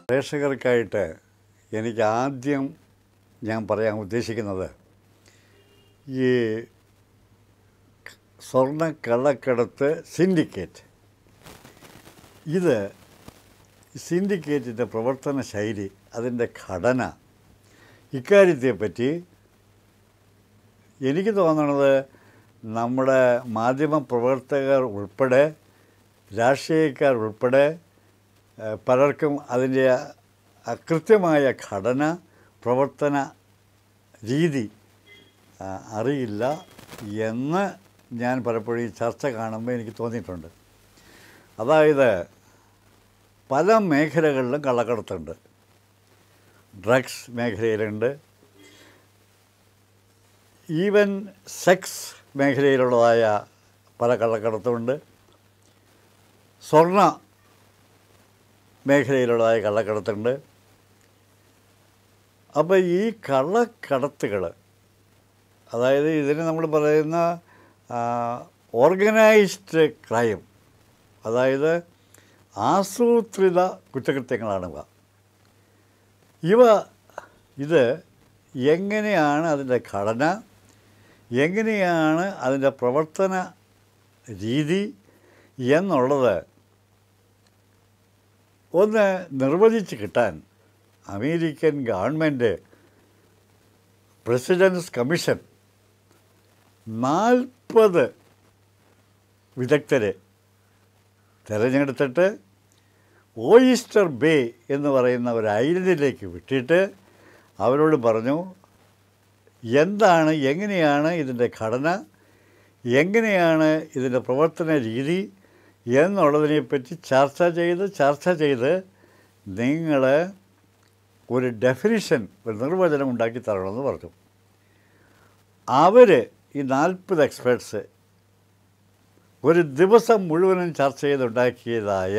പ്രേക്ഷകർക്കായിട്ട് എനിക്ക് ആദ്യം ഞാൻ പറയാൻ ഉദ്ദേശിക്കുന്നത് ഈ സ്വർണ്ണ കള്ളക്കടത്ത് സിൻഡിക്കേറ്റ് ഇത് സിൻഡിക്കേറ്റിൻ്റെ പ്രവർത്തന ശൈലി അതിൻ്റെ ഘടന ഇക്കാര്യത്തെപ്പറ്റി എനിക്ക് തോന്നണത് നമ്മുടെ മാധ്യമ പ്രവർത്തകർ ഉൾപ്പെടെ രാഷ്ട്രീയക്കാർ ഉൾപ്പെടെ ഏഹ്, പലർക്കും അതിൻ്റെ അകൃത്യമായ ഘടന പ്രവർത്തന രീതി ആ, അറിയില്ല എന്ന് ഞാൻ പലപ്പോഴും ഈ ചർച്ച കാണുമ്പോൾ എനിക്ക് തോന്നിയിട്ടുണ്ട് അതായത് പല മേഖലകളിലും കള്ളക്കടത്തുണ്ട് ഡ്രഗ്സ് മേഖലയിലുണ്ട് ഈവൻ സെക്സ് മേഖലയിലുള്ളതായ പല കള്ളക്കടത്തുമുണ്ട് സ്വർണ്ണ മേഖലയിലുള്ളതായ കള്ളക്കടത്തുണ്ട് അപ്പോൾ ഈ കള്ളക്കടത്തുകൾ അതായത് ഇതിന് നമ്മൾ പറയുന്ന ഓർഗനൈസ്ഡ് ക്രൈം അതായത് ആസൂത്രിത കുറ്റകൃത്യങ്ങളാണ് ഇവ ഇവ ഇത് എങ്ങനെയാണ് അതിൻ്റെ ഘടന എങ്ങനെയാണ് അതിൻ്റെ പ്രവർത്തന രീതി എന്നുള്ളത് ഒന്ന് നിർവചിച്ച് കിട്ടാൻ അമേരിക്കൻ ഗവൺമെൻറ് പ്രസിഡൻസ് കമ്മീഷൻ നാൽപ്പത് വിദഗ്ധരെ തിരഞ്ഞെടുത്തിട്ട് ഓയിസ്റ്റർ ബേ എന്ന് പറയുന്ന ഒരു ഐലൻഡിലേക്ക് വിട്ടിട്ട് അവരോട് പറഞ്ഞു എന്താണ് എങ്ങനെയാണ് ഇതിൻ്റെ ഘടന എങ്ങനെയാണ് ഇതിൻ്റെ പ്രവർത്തന രീതി എന്നുള്ളതിനെപ്പറ്റി ചർച്ച ചെയ്ത് ചർച്ച ചെയ്ത് നിങ്ങൾ ഒരു ഡെഫിനിഷൻ ഒരു നിർവചനം ഉണ്ടാക്കി തരണമെന്ന് പറഞ്ഞു അവർ ഈ നാൽപ്പത് എക്സ്പേർട്സ് ഒരു ദിവസം മുഴുവനും ചർച്ച ചെയ്തുണ്ടാക്കിയതായ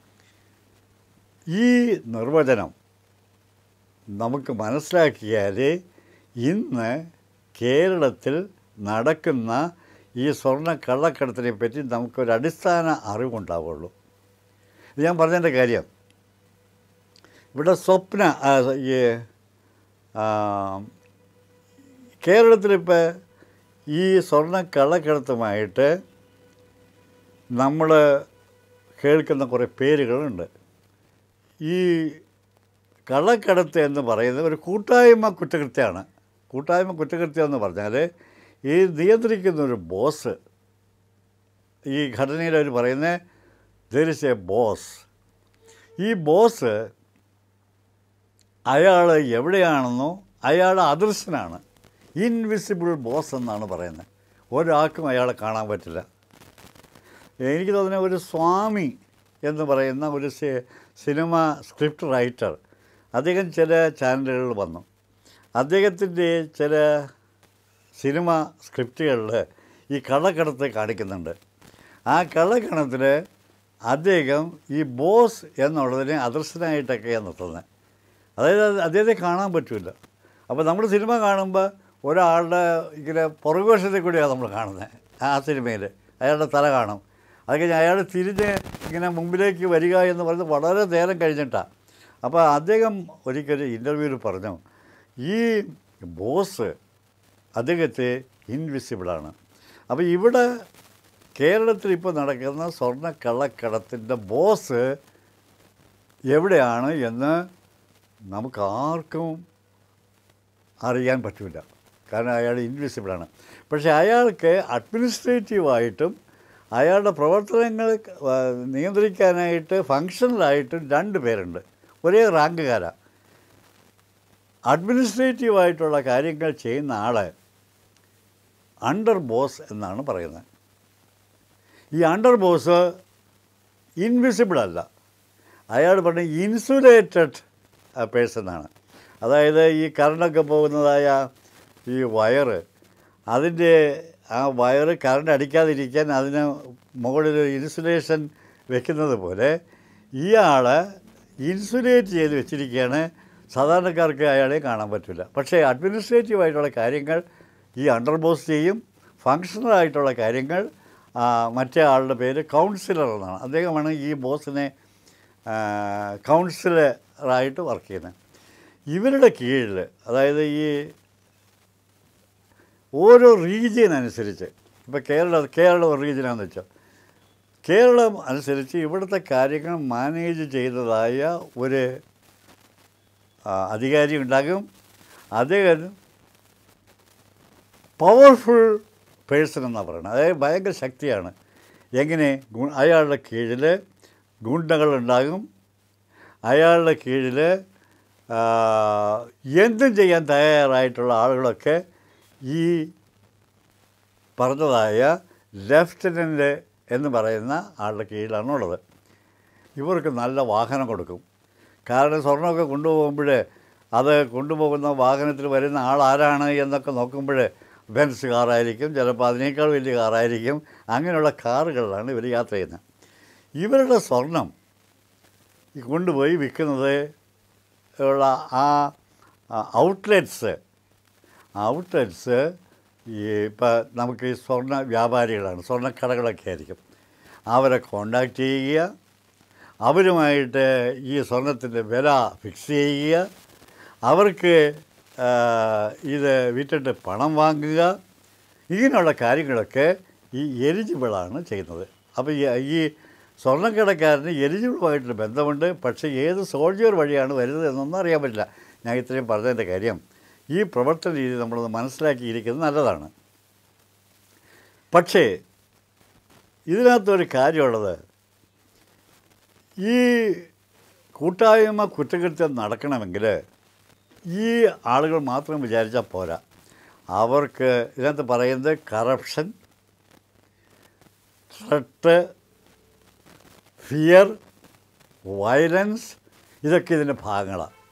ഈ നിർവചനം നമുക്ക് മനസ്സിലാക്കിയാൽ ഇന്ന് കേരളത്തിൽ നടക്കുന്ന ഈ സ്വർണ്ണ കള്ളക്കടത്തിനെ പറ്റി നമുക്കൊരു അടിസ്ഥാന അറിവുണ്ടാവുള്ളൂ ഇത് ഞാൻ പറഞ്ഞതിൻ്റെ കാര്യം ഇവിടെ സ്വപ്ന ആ, ഈ ആ, കേരളത്തിലിപ്പോൾ ഈ സ്വർണ്ണ കള്ളക്കടത്തുമായിട്ട് നമ്മൾ കേൾക്കുന്ന കുറേ പേരുകളുണ്ട് ഈ കള്ളക്കടത്ത് എന്ന് പറയുന്നത് ഒരു കൂട്ടായ്മ കുറ്റകൃത്യമാണ് കൂട്ടായ്മ കുറ്റകൃത്യം എന്ന് പറഞ്ഞാൽ ഈ നിയന്ത്രിക്കുന്ന ഒരു ബോസ് ഈ ഘടനയിൽ അവർ പറയുന്നത് ദർ ഇസ് എ ബോസ് ഈ ബോസ് അയാൾ എവിടെയാണെന്നോ അയാൾ അദൃശ്യനാണ് ഇൻവിസിബിൾ ബോസ് എന്നാണ് പറയുന്നത് ഒരാൾക്കും അയാളെ കാണാൻ പറ്റില്ല എനിക്ക് തോന്നുന്ന ഒരു സ്വാമി എന്ന് പറയുന്ന ഒരു സി- സിനിമ സ്ക്രിപ്റ്റ് റൈറ്റർ അദ്ദേഹം ചില ചാനലുകളിൽ വന്നു അദ്ദേഹത്തിൻ്റെ ചില സിനിമ സ്ക്രിപ്റ്റുകളിൽ ഈ കള്ളക്കടത്ത് കാണിക്കുന്നുണ്ട് ആ കള്ളക്കണത്തിൽ അദ്ദേഹം ഈ ബോസ് എന്നുള്ളതിനെ അദൃശ്യനായിട്ടൊക്കെയാണ് നിർത്തുന്നത് അതായത് അത് അദ്ദേഹത്തെ കാണാൻ പറ്റില്ല അപ്പോൾ നമ്മൾ സിനിമ കാണുമ്പോൾ ഒരാളുടെ ഇങ്ങനെ പുറകുവശത്തെ കൂടിയാണ് നമ്മൾ കാണുന്നത് ആ സിനിമയിൽ അയാളുടെ തല കാണും അത് കഴിഞ്ഞ് അയാൾ തിരിഞ്ഞ് ഇങ്ങനെ മുമ്പിലേക്ക് വരിക എന്ന് പറയുന്നത് വളരെ നേരം കഴിഞ്ഞിട്ടാണ് അപ്പോൾ അദ്ദേഹം ഒരിക്കലും ഇൻ്റർവ്യൂവിൽ പറഞ്ഞു ഈ ബോസ് അദ്ദേഹത്തെ ഇൻവിസിബിളാണ് അപ്പോൾ ഇവിടെ കേരളത്തിൽ ഇപ്പോൾ നടക്കുന്ന സ്വർണ്ണ കള്ളക്കടത്തിൻ്റെ ബോസ് എവിടെയാണ് എന്ന് നമുക്ക് ആർക്കും അറിയാൻ പറ്റില്ല കാരണം അയാൾ ഇൻവിസിബിളാണ് പക്ഷേ അയാൾക്ക് അഡ്മിനിസ്ട്രേറ്റീവായിട്ടും അയാളുടെ പ്രവർത്തനങ്ങൾ ആ, നിയന്ത്രിക്കാനായിട്ട് ഫങ്ഷണലായിട്ടും രണ്ട് പേരുണ്ട് ഒരേ റാങ്കുകാരാണ് അഡ്മിനിസ്ട്രേറ്റീവായിട്ടുള്ള കാര്യങ്ങൾ ചെയ്യുന്ന ആൾ അണ്ടർ ബോസ് എന്നാണ് പറയുന്നത് ഈ അണ്ടർ ബോസ് ഇൻവിസിബിൾ അല്ല അയാൾ പറഞ്ഞ ഇൻസുലേറ്റഡ് പേഴ്സണാണ് അതായത് ഈ കറണ്ടൊക്കെ പോകുന്നതായ ഈ വയറ് അതിൻ്റെ ആ വയറ് കറണ്ട് അടിക്കാതിരിക്കാൻ അതിന് മുകളിൽ ഒരു ഇൻസുലേഷൻ വെക്കുന്നത് പോലെ ഇയാൾ ഇൻസുലേറ്റ് ചെയ്ത് വെച്ചിരിക്കുകയാണ് സാധാരണക്കാർക്ക് അയാളെ കാണാൻ പറ്റില്ല പക്ഷേ അഡ്മിനിസ്ട്രേറ്റീവ് ആയിട്ടുള്ള കാര്യങ്ങൾ ഈ അണ്ടർ ബോസ് ചെയ്യും ഫങ്ഷണൽ ആയിട്ടുള്ള കാര്യങ്ങൾ ആ, മറ്റേ ആളുടെ പേര് കൗൺസിലർ എന്നാണ് അദ്ദേഹമാണ് ഈ ബോസിനെ കൗൺസിലറായിട്ട് വർക്ക് ചെയ്യുന്നത് ഇവരുടെ കീഴിൽ അതായത് ഈ ഓരോ റീജിയൻ അനുസരിച്ച് ഇപ്പോൾ കേരള കേരളം ഒരു റീജിയനാണെന്ന് വെച്ചോ കേരളം അനുസരിച്ച് ഇവിടുത്തെ കാര്യങ്ങൾ മാനേജ് ചെയ്തതായ ഒരു ആ, അധികാരി ഉണ്ടാകും അദ്ദേഹം പവർഫുൾ പേഴ്സൺ എന്നാണ് പറയുന്നത് അതായത് ഭയങ്കര ശക്തിയാണ് എങ്ങനെ ഗു- അയാളുടെ കീഴിൽ ഗുണ്ടകളുണ്ടാകും അയാളുടെ കീഴിൽ എന്തും ചെയ്യാൻ തയ്യാറായിട്ടുള്ള ആളുകളൊക്കെ ഈ പറഞ്ഞതായ ലെഫ്റ്റനൻ്റ് എന്ന് പറയുന്ന ആളുടെ കീഴിലാണ് ഉള്ളത് ഇവർക്ക് നല്ല വാഹനം കൊടുക്കും കാരണം സ്വർണ്ണമൊക്കെ കൊണ്ടുപോകുമ്പോൾ അത് കൊണ്ടുപോകുന്ന വാഹനത്തിൽ വരുന്ന ആൾ ആരാണ് എന്നൊക്കെ നോക്കുമ്പോൾ ബെൻസ് കാറായിരിക്കും ചിലപ്പോൾ അതിനേക്കാൾ വലിയ കാറായിരിക്കും അങ്ങനെയുള്ള കാറുകളിലാണ് ഇവർ യാത്ര ചെയ്യുന്നത് ഇവരുടെ സ്വർണം ഈ കൊണ്ടുപോയി വിൽക്കുന്നത് ഉള്ള ആ ഔട്ട്ലെറ്റ്സ് ഔട്ട്ലെറ്റ്സ് ഈ ഇപ്പം നമുക്ക് ഈ സ്വർണ്ണ വ്യാപാരികളാണ് സ്വർണ്ണക്കടകളൊക്കെ ആയിരിക്കും അവരെ കോണ്ടാക്ട് ചെയ്യുക അവരുമായിട്ട് ഈ സ്വർണത്തിൻ്റെ വില ഫിക്സ് ചെയ്യുക അവർക്ക് ആ, ഇത് വിറ്റിട്ട് പണം വാങ്ങുക ഇങ്ങനെയുള്ള കാര്യങ്ങളൊക്കെ ഈ എലിജിബിളാണ് ചെയ്യുന്നത് അപ്പോൾ ഈ ഈ സ്വർണ്ണക്കടക്കാരന് എലിജിബിളുമായിട്ട് ബന്ധമുണ്ട് പക്ഷേ ഏത് സോൾജിയർ വഴിയാണ് വരുന്നത് എന്നൊന്നും അറിയാൻ പറ്റില്ല ഞാൻ ഇത്രയും പറഞ്ഞതിൻ്റെ കാര്യം ഈ പ്രവർത്തന രീതി നമ്മളൊന്ന് മനസ്സിലാക്കിയിരിക്കുന്നത് നല്ലതാണ് പക്ഷേ ഇതിനകത്തൊരു കാര്യമുള്ളത് ഈ കൂട്ടായ്മ കുറ്റകൃത്യം നടക്കണമെങ്കിൽ ഈ ആളുകൾ മാത്രം വിചാരിച്ചാൽ പോരാ അവർക്ക് ഇതിനകത്ത് പറയുന്നത് കറപ്ഷൻ ത്രെട്ട് ഫിയർ വയലൻസ് ഇതൊക്കെ ഇതിൻ്റെ ഭാഗങ്ങളാണ്